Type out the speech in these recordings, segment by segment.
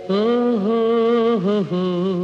ఓహో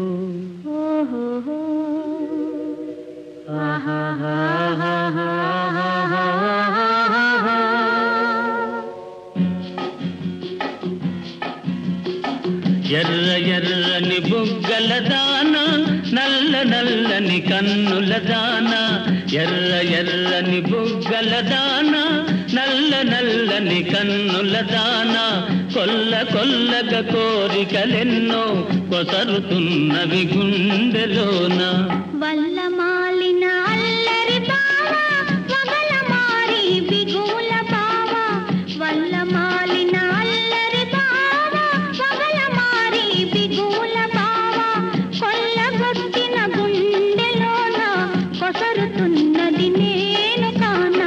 ఎర్ర ఎర్రని బుగ్గల దాన నల్ల నల్లని కన్నుల దాన ఎర్ర ఎర్రని బుగ్గల దాన నల్ల నల్లని కన్నుల దాన కొల్ల కొల్లగ కోరికలెన్నో కొసరుతున్నవి గుండెలోన వల్ల మాలిన అల్లరి బావ వగల మారి బిగుల బావ వల్ల మాలిన అల్లరి బావ వగల మారి బిగుల బావ కొల్లగొట్టిన గుండెలోన కొసరుతున్నది నేను కానా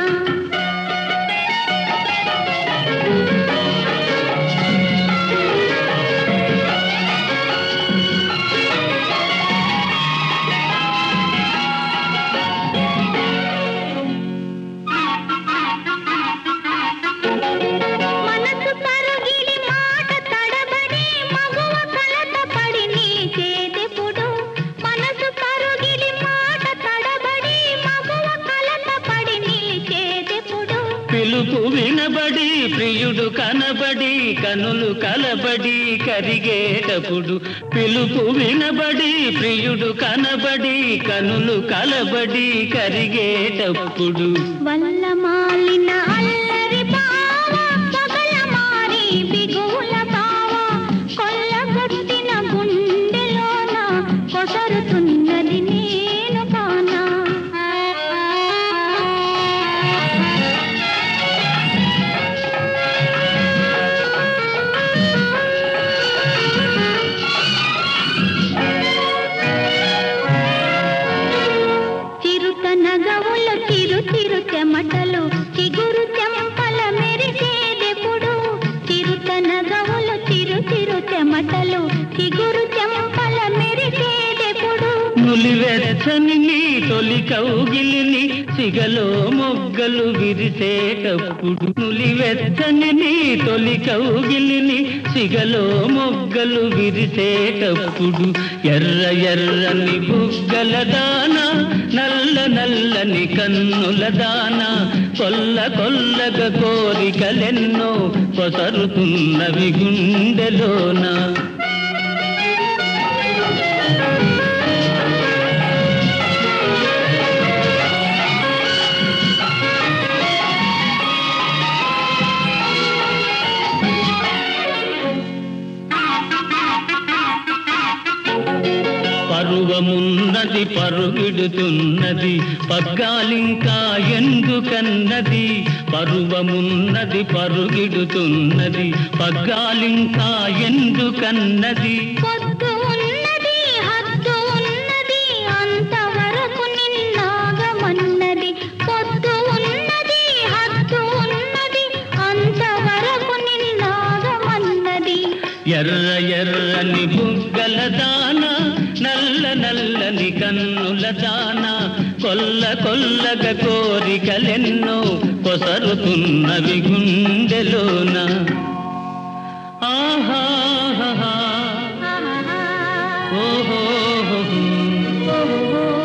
మనసు తరుగిడి మాట తడబడి మగువ కలత పడి నీ చేదెప్పుడు మనసు తరుగిడి మాట తడబడి మగువ కలత పడి నీ చేదెప్పుడు పిలుపు వినబడి ప్రియుడు కనబడి కనులు కలబడి కరిగేటప్పుడు పిలుపు వినబడి ప్రియుడు కనబడి కనులు కలబడి కరిగేటప్పుడు వల్ల మాలిన అల్లరి బావ పగల మారి బిగుల బావ కొల్లగొట్టిన గుండెలోన కొసరుతున్నది నేను కానా చిరుత నగవులు చిరు చిరు చెమటలు చిగురు చెంపల మెరిసేదెప్పుడు చిరుత నగవులు చిరు చిరు చెమటలు చిగురు చెంపల మెరిసేదెప్పుడు నులివెచ్చని నీ తొలి కౌగిలిని సిగలో మొగ్గలు విరిసేటప్పుడు నులివెచ్చని నీ తొలి కౌగిలిని సిగలో మొగ్గలు విరిసేటప్పుడు ఎర్ర ఎర్రని బుగ్గల దాన నల్ల నల్లని కన్నుల దాన కొల్ల కొల్లగ కోరికలెన్నో కొసరుతున్నవి గుండెలోన పరువమున్నది పరుగిడుతున్నది పగ్గాలింకా ఎందుకన్నది పరువమున్నది పరుగిడుతున్నది పగ్గాలింకా ఎందుకన్నది పొద్దు ఉన్నది హద్దు ఉన్నది అంతవరకు నిన్నాగమన్నది పొద్దు ఉన్నది హద్దు ఉన్నది అంతవరకు నిన్నాగమన్నది ఎర్ర ఎర్రని బుగ్గల దాన నల్ల నల్లని కన్నుల దాన కొల్ల కొల్లగ కోరికలెన్నో కొసరుతున్నవి గుండెలోన ఆహా ఆహా ఓహో ఓహో